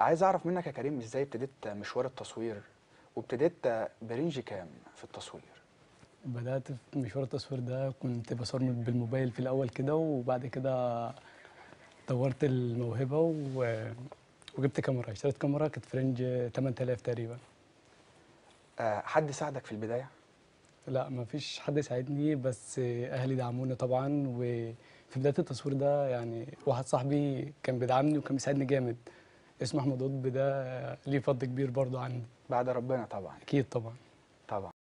عايز اعرف منك يا كريم ازاي ابتديت مشوار التصوير وابتديت برينج كام في التصوير بدأت في مشوار التصوير ده كنت بصور بالموبايل في الأول كده وبعد كده طورت الموهبة و... وجبت كاميرا اشتريت كاميرا كانت في رينج 8000 تقريبا آه، حد ساعدك في البدايه لا ما فيش حد يساعدني بس أهلي دعموني طبعا وفي بداية التصوير ده يعني واحد صاحبي كان بيدعمني وكان بيساعدني جامد اسمه أحمد قطب ده ليه فضل كبير برضه عندي بعد ربنا طبعا أكيد طبعا طبعا